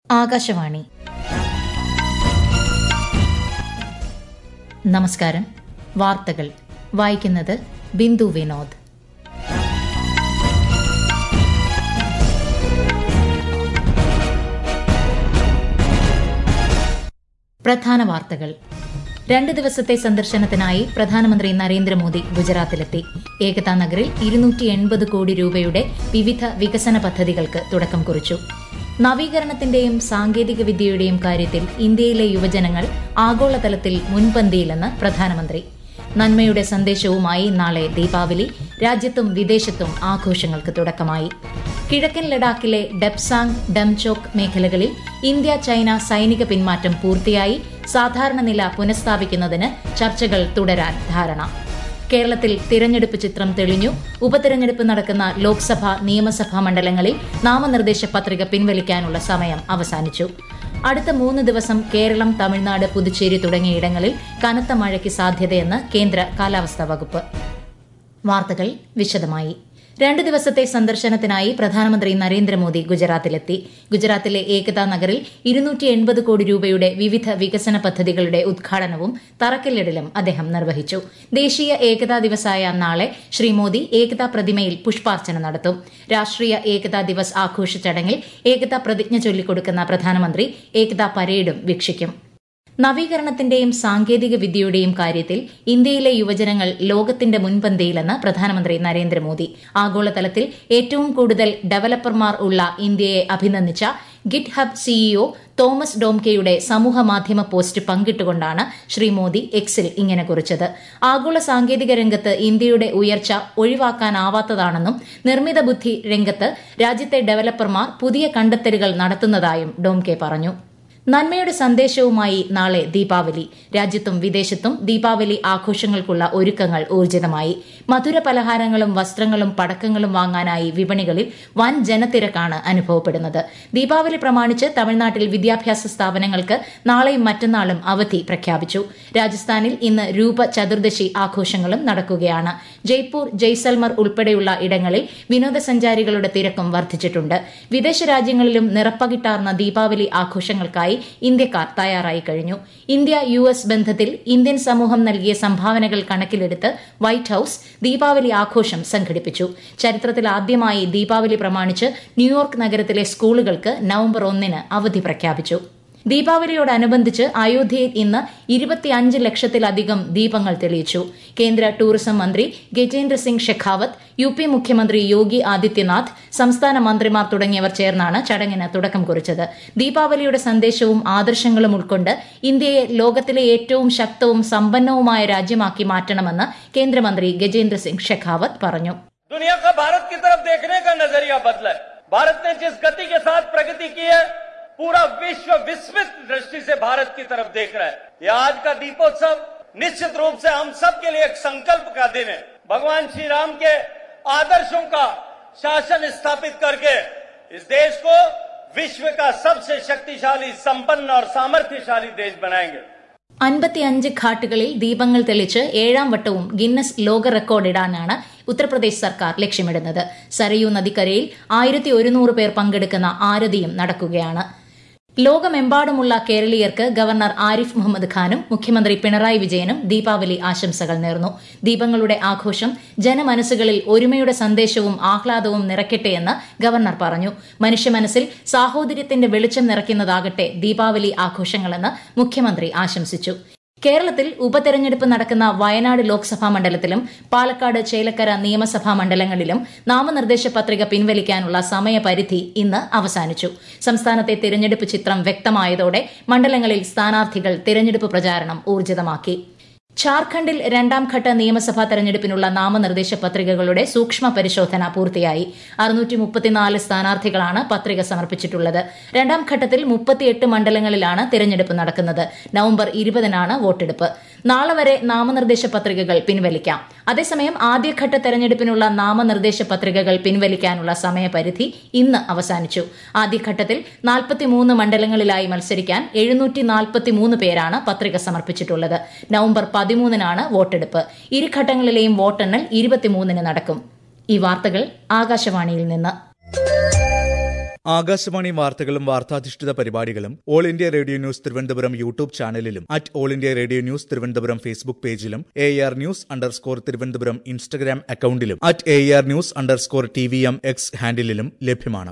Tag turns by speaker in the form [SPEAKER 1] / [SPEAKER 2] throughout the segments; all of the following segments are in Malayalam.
[SPEAKER 1] ആകാശവാണി നമസ്കാരം വാർത്തകൾ വായിക്കുന്നത് ബിന്ദു വിനോദ് പ്രധാന വാർത്തകൾ രണ്ട് ദിവസത്തെ സന്ദർശനത്തിനായി പ്രധാനമന്ത്രി നരേന്ദ്രമോദി ഗുജറാത്തിലെത്തി ഏകതാ നഗറിൽ ഇരുന്നൂറ്റി എൺപത് കോടി രൂപയുടെ വിവിധ വികസന പദ്ധതികൾക്ക് തുടക്കം കുറിച്ചു നവീകരണത്തിന്റെയും സാങ്കേതിക വിദ്യയുടെയും കാര്യത്തിൽ ഇന്ത്യയിലെ യുവജനങ്ങൾ ആഗോളതലത്തിൽ മുൻപന്തിയിലെന്ന് പ്രധാനമന്ത്രി നന്മയുടെ സന്ദേശവുമായി നാളെ ദീപാവലി രാജ്യത്തും വിദേശത്തും ആഘോഷങ്ങൾക്ക് തുടക്കമായി കിഴക്കൻ ലഡാക്കിലെ ഡെപ്സാങ് ഡംചോക്ക് മേഖലകളിൽ ഇന്ത്യ ചൈന സൈനിക പിന്മാറ്റം പൂർത്തിയായി സാധാരണ നില പുനഃസ്ഥാപിക്കുന്നതിന് ചർച്ചകൾ തുടരാൻ ധാരണ കേരളത്തിൽ തിരഞ്ഞെടുപ്പ് ചിത്രം തെളിഞ്ഞു ഉപതെരഞ്ഞെടുപ്പ് നടക്കുന്ന ലോക്സഭ നിയമസഭാ മണ്ഡലങ്ങളിൽ നാമനിർദ്ദേശ പത്രിക പിൻവലിക്കാനുള്ള സമയം അവസാനിച്ചു അടുത്ത മൂന്ന് ദിവസം കേരളം തമിഴ്നാട് പുതുച്ചേരി തുടങ്ങിയ കനത്ത മഴയ്ക്ക് സാധ്യതയെന്ന് കേന്ദ്ര കാലാവസ്ഥാ വകുപ്പ് വാർത്തകൾ വിശദമായി രണ്ട് ദിവസത്തെ സന്ദർശനത്തിനായി പ്രധാനമന്ത്രി നരേന്ദ്രമോദി ഗുജറാത്തിലെത്തി ഗുജറാത്തിലെ ഏകതാ നഗറിൽ ഇരുന്നൂറ്റി എൺപത് കോടി രൂപയുടെ വിവിധ വികസന പദ്ധതികളുടെ ഉദ്ഘാടനവും തറക്കല്ലിടലും അദ്ദേഹം നിർവഹിച്ചു ദേശീയ ഏകതാ ദിവസായ നാളെ ശ്രീ മോദി ഏകതാ പ്രതിമയിൽ പുഷ്പാർച്ചന നടത്തും രാഷ്ട്രീയ ഏകതാ ദിവസ് ആഘോഷ ചടങ്ങിൽ ഏകതാ പ്രതിജ്ഞ ചൊല്ലിക്കൊടുക്കുന്ന പ്രധാനമന്ത്രി ഏകതാ പരേഡും വീക്ഷിക്കും നവീകരണത്തിന്റെയും സാങ്കേതിക വിദ്യയുടെയും കാര്യത്തിൽ ഇന്ത്യയിലെ യുവജനങ്ങൾ ലോകത്തിന്റെ മുൻപന്തിയിലെന്ന് പ്രധാനമന്ത്രി നരേന്ദ്രമോദി ആഗോളതലത്തിൽ ഏറ്റവും കൂടുതൽ ഡെവലപ്പർമാർ ഉള്ള ഇന്ത്യയെ അഭിനന്ദിച്ച ഗിറ്റ് ഹബ് സിഇഒ തോമസ് ഡോംകെയുടെ സമൂഹ മാധ്യമ പോസ്റ്റ് പങ്കിട്ടുകൊണ്ടാണ് ശ്രീ മോദി എക്സിൽ ഇങ്ങനെ കുറിച്ചത് ആഗോള സാങ്കേതിക രംഗത്ത് ഇന്ത്യയുടെ ഉയർച്ച ഒഴിവാക്കാനാവാത്തതാണെന്നും നിർമ്മിത ബുദ്ധി രംഗത്ത് രാജ്യത്തെ ഡെവലപ്പർമാർ പുതിയ കണ്ടെത്തലുകൾ നടത്തുന്നതായും ഡോംകെ പറഞ്ഞു നന്മയുടെ സന്ദേശവുമായി നാളെ ദീപാവലി രാജ്യത്തും വിദേശത്തും ദീപാവലി ആഘോഷങ്ങൾക്കുള്ള ഒരുക്കങ്ങൾ ഊർജിതമായി മധുര പലഹാരങ്ങളും വസ്ത്രങ്ങളും പടക്കങ്ങളും വാങ്ങാനായി വിപണികളിൽ വൻ ജനത്തിരക്കാണ് അനുഭവപ്പെടുന്നത് ദീപാവലി പ്രമാണിച്ച് തമിഴ്നാട്ടിൽ വിദ്യാഭ്യാസ സ്ഥാപനങ്ങൾക്ക് നാളെയും മറ്റന്നാളും അവധി പ്രഖ്യാപിച്ചു രാജസ്ഥാനിൽ ഇന്ന് രൂപ ചതുർദശി ആഘോഷങ്ങളും നടക്കുകയാണ് ജയ്പൂർ ജയ്സൽമർ ഉൾപ്പെടെയുള്ള ഇടങ്ങളിൽ വിനോദസഞ്ചാരികളുടെ തിരക്കും വർദ്ധിച്ചിട്ടുണ്ട് വിദേശ രാജ്യങ്ങളിലും നിറപ്പകിട്ടാർന്ന ദീപാവലി ആഘോഷങ്ങൾക്കായി ഇന്ത്യക്കാർ തയ്യാറായി കഴിഞ്ഞു ഇന്ത്യ യു എസ് ബന്ധത്തിൽ ഇന്ത്യൻ സമൂഹം നൽകിയ സംഭാവനകൾ കണക്കിലെടുത്ത് വൈറ്റ് ഹൌസ് ദീപാവലി ആഘോഷം സംഘടിപ്പിച്ചു ചരിത്രത്തിൽ ആദ്യമായി ദീപാവലി പ്രമാണിച്ച് ന്യൂയോർക്ക് നഗരത്തിലെ സ്കൂളുകൾക്ക് നവംബർ ഒന്നിന് അവധി പ്രഖ്യാപിച്ചു ദീപാവലിയോടനുബന്ധിച്ച് അയോധ്യയിൽ ഇന്ന് ഇരുപത്തിയഞ്ച് ലക്ഷത്തിലധികം ദീപങ്ങൾ തെളിയിച്ചു കേന്ദ്ര ടൂറിസം മന്ത്രി ഗജേന്ദ്ര സിംഗ് ഷെഖാവത്ത് യു പി മുഖ്യമന്ത്രി യോഗി ആദിത്യനാഥ് സംസ്ഥാന മന്ത്രിമാർ തുടങ്ങിയവർ ചേർന്നാണ് ചടങ്ങിന് തുടക്കം കുറിച്ചത് ദീപാവലിയുടെ സന്ദേശവും ആദർശങ്ങളും ഉൾക്കൊണ്ട് ഇന്ത്യയെ ലോകത്തിലെ ഏറ്റവും ശക്തവും സമ്പന്നവുമായ രാജ്യമാക്കി മാറ്റണമെന്ന് കേന്ദ്രമന്ത്രി ഗജേന്ദ്ര സിംഗ് ഷെഖാവത്ത് പറഞ്ഞു
[SPEAKER 2] दुनिया का भारत की तरफ देखने का नजरिया बदला है भारत ने जिस गति के साथ प्रगति की है पूरा विश्व विस्मित दृष्टि से भारत की तरफ देख रहा है ये आज का दीपोत्सव निश्चित रूप से हम सब के लिए एक संकल्प का दिन है भगवान श्री राम के आदर्शों का शासन स्थापित करके इस देश को विश्व का सबसे शक्तिशाली संपन्न और सामर्थ्यशाली देश बनाएंगे
[SPEAKER 1] അൻപത്തിയഞ്ച് ഘാട്ടുകളിൽ ദീപങ്ങൾ തെളിച്ച് ഏഴാം വട്ടവും ഗിന്നസ് ലോക റെക്കോർഡ് ഇടാനാണ് ഉത്തർപ്രദേശ് സർക്കാർ ലക്ഷ്യമിടുന്നത് സരയൂ നദിക്കരയിൽ ആയിരത്തി ഒരുന്നൂറ് പേർ പങ്കെടുക്കുന്ന ആരതിയും നടക്കുകയാണ് ലോകമെമ്പാടുമുള്ള കേരളീയർക്ക് ഗവർണർ ആരിഫ് മുഹമ്മദ് ഖാനും മുഖ്യമന്ത്രി പിണറായി വിജയനും ദീപാവലി ആശംസകൾ നേർന്നു ദീപങ്ങളുടെ ആഘോഷം ജനമനസ്സുകളിൽ ഒരുമയുടെ സന്ദേശവും ആഹ്ലാദവും നിറയ്ക്കട്ടെയെന്ന് ഗവർണർ പറഞ്ഞു മനുഷ്യ മനസ്സിൽ സാഹോദര്യത്തിന്റെ വെളിച്ചം നിറയ്ക്കുന്നതാകട്ടെ ദീപാവലി ആഘോഷങ്ങളെന്ന് മുഖ്യമന്ത്രി ആശംസിച്ചു കേരളത്തിൽ ഉപതെരഞ്ഞെടുപ്പ് നടക്കുന്ന വയനാട് ലോക്സഭാ മണ്ഡലത്തിലും പാലക്കാട് ചേലക്കര നിയമസഭാ മണ്ഡലങ്ങളിലും നാമനിർദ്ദേശ പത്രിക പിൻവലിക്കാനുള്ള സമയപരിധി ഇന്ന് അവസാനിച്ചു സംസ്ഥാനത്തെ തിരഞ്ഞെടുപ്പ് ചിത്രം വ്യക്തമായതോടെ മണ്ഡലങ്ങളിൽ സ്ഥാനാർത്ഥികൾ തിരഞ്ഞെടുപ്പ് പ്രചാരണം ഊർജിതമാക്കി ഝാർഖണ്ഡിൽ രണ്ടാംഘട്ട നിയമസഭാ തെരഞ്ഞെടുപ്പിനുള്ള നാമനിർദ്ദേശ പത്രികകളുടെ സൂക്ഷ്മ പരിശോധന പൂർത്തിയായി അറുന്നൂറ്റി മുപ്പത്തിനാല് സ്ഥാനാർത്ഥികളാണ് പത്രിക സമർപ്പിച്ചിട്ടുള്ളത് രണ്ടാം ഘട്ടത്തിൽ മുപ്പത്തിയെട്ട് മണ്ഡലങ്ങളിലാണ് തിരഞ്ഞെടുപ്പ് നടക്കുന്നത് നവംബർ ഇരുപതിനാണ് വോട്ടെടുപ്പ് നാളെ വരെ നാമനിർദ്ദേശ പത്രികകൾ പിൻവലിക്കാം അതേസമയം ആദ്യഘട്ട തെരഞ്ഞെടുപ്പിനുള്ള നാമനിർദ്ദേശ പത്രികകൾ പിൻവലിക്കാനുള്ള സമയപരിധി ഇന്ന് അവസാനിച്ചു ആദ്യഘട്ടത്തിൽ നാൽപ്പത്തിമൂന്ന് മണ്ഡലങ്ങളിലായി മത്സരിക്കാൻ എഴുന്നൂറ്റി നാൽപ്പത്തിമൂന്ന് പേരാണ് പത്രിക സമർപ്പിച്ചിട്ടുള്ളത് നവംബർ പതിമൂന്നിനാണ് വോട്ടെടുപ്പ് ഇരു ഘട്ടങ്ങളിലെയും വോട്ടെണ്ണൽ ഇരുപത്തിമൂന്നിന് നടക്കും ഈ വാർത്തകൾ ആകാശവാണിയിൽ നിന്ന്
[SPEAKER 3] ആകാശവാണി വാർത്തകളും വാർത്താധിഷ്ഠിത പരിപാടികളും all India radio news Thiruvananthapuram YouTube ചാനലിലും at all India radio news Thiruvananthapuram Facebook പേജിലും A R news underscore Thiruvananthapuram Instagram അക്കൌണ്ടിലും at A R news underscore T V M X ഹാൻഡിലും ലഭ്യമാണ്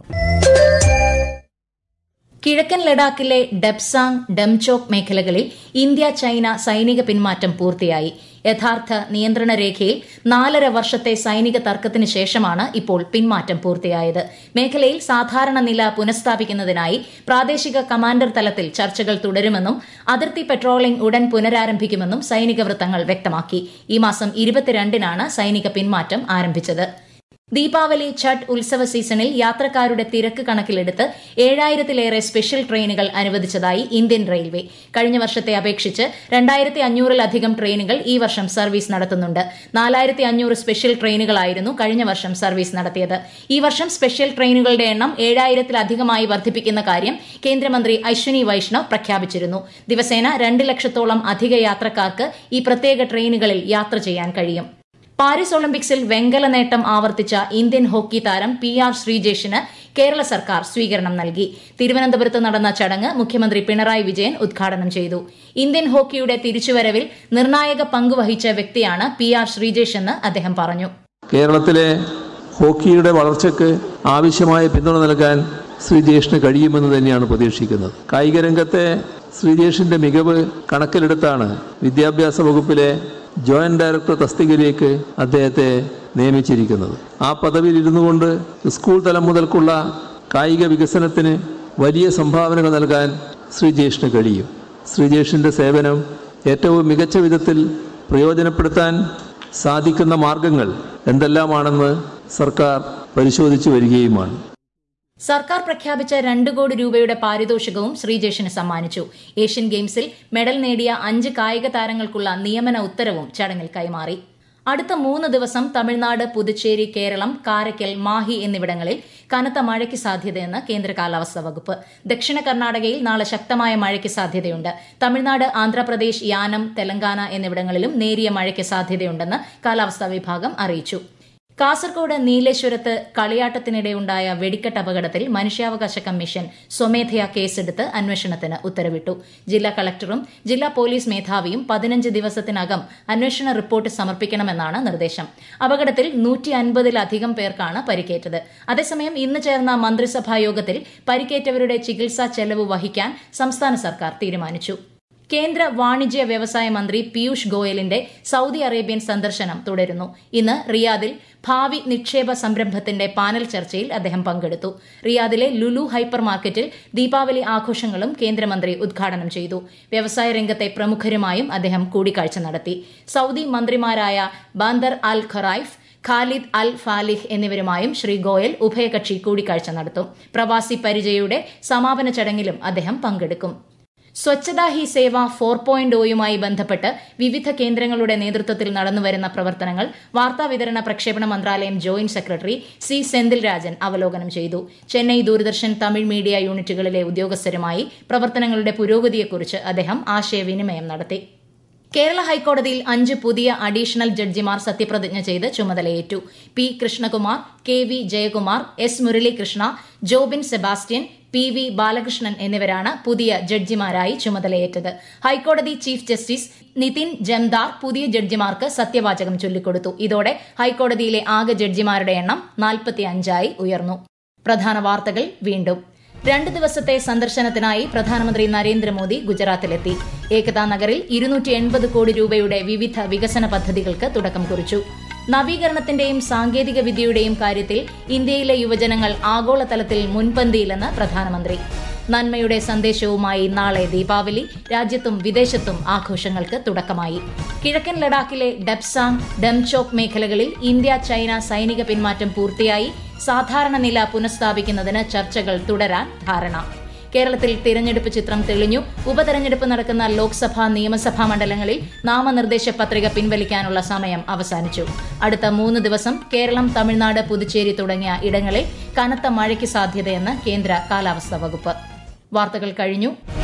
[SPEAKER 1] കിഴക്കൻ ലഡാക്കിലെ ഡെപ്സാങ് ഡംചോക് മേഖലകളിൽ ഇന്ത്യ ചൈന സൈനിക പിന്മാറ്റം പൂർത്തിയായി യഥാർത്ഥ നിയന്ത്രണ രേഖയിൽ നാലര വർഷത്തെ സൈനിക തർക്കത്തിന് ശേഷമാണ് ഇപ്പോൾ പിന്മാറ്റം പൂർത്തിയായത് മേഖലയിൽ സാധാരണ നില പുനഃസ്ഥാപിക്കുന്നതിനായി പ്രാദേശിക കമാൻഡർ തലത്തിൽ ചർച്ചകൾ തുടരുമെന്നും അതിർത്തി പെട്രോളിംഗ് ഉടൻ പുനരാരംഭിക്കുമെന്നും സൈനിക വൃത്തങ്ങൾ വ്യക്തമാക്കി ഈ മാസം ഇരുപത്തിരണ്ടിനാണ് സൈനിക പിന്മാറ്റം ആരംഭിച്ചത് ദീപാവലി ഛട്ട് ഉത്സവ സീസണിൽ യാത്രക്കാരുടെ തിരക്ക് കണക്കിലെടുത്ത് ഏഴായിരത്തിലേറെ സ്പെഷ്യൽ ട്രെയിനുകൾ അനുവദിച്ചതായി ഇന്ത്യൻ റെയിൽവേ കഴിഞ്ഞ വർഷത്തെ അപേക്ഷിച്ച് രണ്ടായിരത്തി അഞ്ഞൂറിലധികം ട്രെയിനുകൾ ഈ വർഷം സർവീസ് നടത്തുന്നുണ്ട് നാലായിരത്തി അഞ്ഞൂറ് സ്പെഷ്യൽ ട്രെയിനുകളായിരുന്നു കഴിഞ്ഞ വർഷം സർവീസ് നടത്തിയത് ഈ വർഷം സ്പെഷ്യൽ ട്രെയിനുകളുടെ എണ്ണം ഏഴായിരത്തിലധികമായി വർദ്ധിപ്പിക്കുന്ന കാര്യം കേന്ദ്രമന്ത്രി അശ്വിനി വൈഷ്ണവ് പ്രഖ്യാപിച്ചിരുന്നു ദിവസേന രണ്ട് ലക്ഷത്തോളം അധിക യാത്രക്കാർക്ക് ഈ പ്രത്യേക ട്രെയിനുകളിൽ യാത്ര ചെയ്യാൻ കഴിയും പാരീസ് ഒളിമ്പിക്സിൽ വെങ്കല നേട്ടം ആവർത്തിച്ച ഇന്ത്യൻ ഹോക്കി താരം പി ആർ ശ്രീജേഷിന് കേരള സർക്കാർ സ്വീകരണം നൽകി തിരുവനന്തപുരത്ത് നടന്ന ചടങ്ങ് മുഖ്യമന്ത്രി പിണറായി വിജയൻ ഉദ്ഘാടനം ചെയ്തു ഇന്ത്യൻ ഹോക്കിയുടെ തിരിച്ചുവരവിൽ നിർണായക പങ്കുവഹിച്ച വ്യക്തിയാണ് പി ആർ ശ്രീജേഷ് എന്ന് അദ്ദേഹം പറഞ്ഞു
[SPEAKER 4] കേരളത്തിലെ ഹോക്കിയുടെ വളർച്ചയ്ക്ക് ആവശ്യമായ പിന്തുണ നൽകാൻ ശ്രീജേഷിന് കഴിയുമെന്ന് തന്നെയാണ് പ്രതീക്ഷിക്കുന്നത് കായിക രംഗത്തെ ശ്രീജേഷിന്റെ മികവ് കണക്കിലെടുത്താണ് വിദ്യാഭ്യാസ വകുപ്പിലെ ജോയിന്റ് ഡയറക്ടർ തസ്തികയിലേക്ക് അദ്ദേഹത്തെ നിയമിച്ചിരിക്കുന്നത് ആ പദവിയിൽ ഇരുന്നു കൊണ്ട് സ്കൂൾ തലം മുതൽക്കുള്ള കായിക വികസനത്തിന് വലിയ സംഭാവനകൾ നൽകാൻ ശ്രീജേഷിന് കഴിയും ശ്രീജേഷിൻ്റെ സേവനം ഏറ്റവും മികച്ച വിധത്തിൽ പ്രയോജനപ്പെടുത്താൻ സാധിക്കുന്ന മാർഗങ്ങൾ എന്തെല്ലാമാണെന്ന് സർക്കാർ പരിശോധിച്ചു വരികയുമാണ്
[SPEAKER 1] സർക്കാർ പ്രഖ്യാപിച്ച രണ്ട് കോടി രൂപയുടെ പാരിതോഷികവും ശ്രീജേഷിന് സമ്മാനിച്ചു ഏഷ്യൻ ഗെയിംസിൽ മെഡൽ നേടിയ അഞ്ച് കായിക താരങ്ങൾക്കുള്ള നിയമന ഉത്തരവും ചടങ്ങിൽ കൈമാറി അടുത്ത മൂന്ന് ദിവസം തമിഴ്നാട് പുതുച്ചേരി കേരളം കാരയ്ക്കൽ മാഹി എന്നിവിടങ്ങളിൽ കനത്ത മഴയ്ക്ക് സാധ്യതയെന്ന് കേന്ദ്ര കാലാവസ്ഥാ വകുപ്പ് ദക്ഷിണ കർണാടകയിൽ നാളെ ശക്തമായ മഴയ്ക്ക് സാധ്യതയുണ്ട് തമിഴ്നാട് ആന്ധ്രാപ്രദേശ് യാനം തെലങ്കാന എന്നിവിടങ്ങളിലും നേരിയ മഴയ്ക്ക് സാധ്യതയുണ്ടെന്ന് കാലാവസ്ഥാ വിഭാഗം അറിയിച്ചു കാസർകോട് നീലേശ്വരത്ത് കളിയാട്ടത്തിനിടെയുണ്ടായ വെടിക്കെട്ട് അപകടത്തിൽ മനുഷ്യാവകാശ കമ്മീഷൻ സ്വമേധയാ കേസെടുത്ത് അന്വേഷണത്തിന് ഉത്തരവിട്ടു ജില്ലാ കളക്ടറും ജില്ലാ പോലീസ് മേധാവിയും പതിനഞ്ച് ദിവസത്തിനകം അന്വേഷണ റിപ്പോർട്ട് സമർപ്പിക്കണമെന്നാണ് നിർദ്ദേശം അപകടത്തിൽ നൂറ്റി അൻപതിലധികം പേർക്കാണ് പരിക്കേറ്റത് അതേസമയം ഇന്ന് ചേർന്ന മന്ത്രിസഭാ യോഗത്തിൽ പരിക്കേറ്റവരുടെ ചികിത്സാ ചെലവ് വഹിക്കാൻ സംസ്ഥാന സർക്കാർ തീരുമാനിച്ചു കേന്ദ്ര വാണിജ്യ വ്യവസായ മന്ത്രി പീയൂഷ് ഗോയലിന്റെ സൌദി അറേബ്യൻ സന്ദർശനം തുടരുന്നു ഇന്ന് റിയാദിൽ ഭാവി നിക്ഷേപ സംരംഭത്തിന്റെ പാനൽ ചർച്ചയിൽ അദ്ദേഹം പങ്കെടുത്തു റിയാദിലെ ലുലു ഹൈപ്പർ മാർക്കറ്റിൽ ദീപാവലി ആഘോഷങ്ങളും കേന്ദ്രമന്ത്രി ഉദ്ഘാടനം ചെയ്തു വ്യവസായ രംഗത്തെ പ്രമുഖരുമായും അദ്ദേഹം കൂടിക്കാഴ്ച നടത്തി സൌദി മന്ത്രിമാരായ ബാന്ദർ അൽ ഖറായിഫ് ഖാലിദ് അൽ ഫാലിഹ് എന്നിവരുമായും ശ്രീ ഗോയൽ ഉഭയകക്ഷി കൂടിക്കാഴ്ച നടത്തും പ്രവാസി പരിചയയുടെ സമാപന ചടങ്ങിലും അദ്ദേഹം പങ്കെടുക്കും സ്വച്ഛതാ ഹി സേവ ഫോർ പോയിന്റ് ഒയുമായി ബന്ധപ്പെട്ട് വിവിധ കേന്ദ്രങ്ങളുടെ നേതൃത്വത്തിൽ നടന്നുവരുന്ന പ്രവർത്തനങ്ങൾ വാർത്താവിതരണ പ്രക്ഷേപണ മന്ത്രാലയം joint secretary C Senthil Rajan അവലോകനം ചെയ്തു ചെന്നൈ ദൂരദർശൻ തമിഴ് മീഡിയ യൂണിറ്റുകളിലെ ഉദ്യോഗസ്ഥരുമായി പ്രവർത്തനങ്ങളുടെ പുരോഗതിയെക്കുറിച്ച് അദ്ദേഹം ആശയവിനിമയം നടത്തി കേരള ഹൈക്കോടതിയിൽ അഞ്ച് പുതിയ അഡീഷണൽ ജഡ്ജിമാർ സത്യപ്രതിജ്ഞ ചെയ്ത് ചുമതലയേറ്റു P Krishnakumar K V Jayakumar S Muralikrishna Jobin Sebastian P V Balakrishnan എന്നിവരാണ് പുതിയ ജഡ്ജിമാരായി ചുമതലയേറ്റത് ഹൈക്കോടതി ചീഫ് ജസ്റ്റിസ് നിതിൻ ജംദാർ പുതിയ ജഡ്ജിമാർക്ക് സത്യവാചകം ചൊല്ലിക്കൊടുത്തു ഇതോടെ ഹൈക്കോടതിയിലെ ആകെ ജഡ്ജിമാരുടെ എണ്ണം നാൽപ്പത്തിയഞ്ചായി ഉയർന്നു പ്രധാന വാർത്തകൾ വീണ്ടും രണ്ട് ദിവസത്തെ സന്ദർശനത്തിനായി പ്രധാനമന്ത്രി നരേന്ദ്രമോദി ഗുജറാത്തിലെത്തി ഏകതാ നഗറിൽ ഇരുന്നൂറ്റി എൺപത് കോടി രൂപയുടെ വിവിധ വികസന പദ്ധതികൾക്ക് തുടക്കം കുറിച്ചു നവീകരണത്തിന്റെയും സാങ്കേതിക വിദ്യയുടെയും കാര്യത്തിൽ ഇന്ത്യയിലെ യുവജനങ്ങൾ ആഗോളതലത്തിൽ മുൻപന്തിയിലെന്ന് പ്രധാനമന്ത്രി നന്മയുടെ സന്ദേശവുമായി നാളെ ദീപാവലി രാജ്യത്തും വിദേശത്തും ആഘോഷങ്ങൾക്ക് തുടക്കമായി കിഴക്കൻ ലഡാക്കിലെ ഡെപ്സാങ് ഡംചോക് മേഖലകളിൽ ഇന്ത്യ ചൈന സൈനിക പിന്മാറ്റം പൂർത്തിയായി സാധാരണ നില പുനഃസ്ഥാപിക്കുന്നതിന് ചർച്ചകൾ തുടരാൻ ധാരണ കേരളത്തിൽ തിരഞ്ഞെടുപ്പ് ചിത്രം തെളിഞ്ഞു ഉപതെരഞ്ഞെടുപ്പ് നടക്കുന്ന ലോക്സഭാ നിയമസഭാ മണ്ഡലങ്ങളിൽ നാമനിർദ്ദേശ പത്രിക പിൻവലിക്കാനുള്ള സമയം അവസാനിച്ചു അടുത്ത മൂന്ന് ദിവസം കേരളം തമിഴ്നാട് പുതുച്ചേരി തുടങ്ങിയ ഇടങ്ങളിൽ കനത്ത മഴയ്ക്ക് സാധ്യതയെന്ന് കേന്ദ്ര കാലാവസ്ഥാ വകുപ്പ് വാർത്തകൾ കഴിഞ്ഞു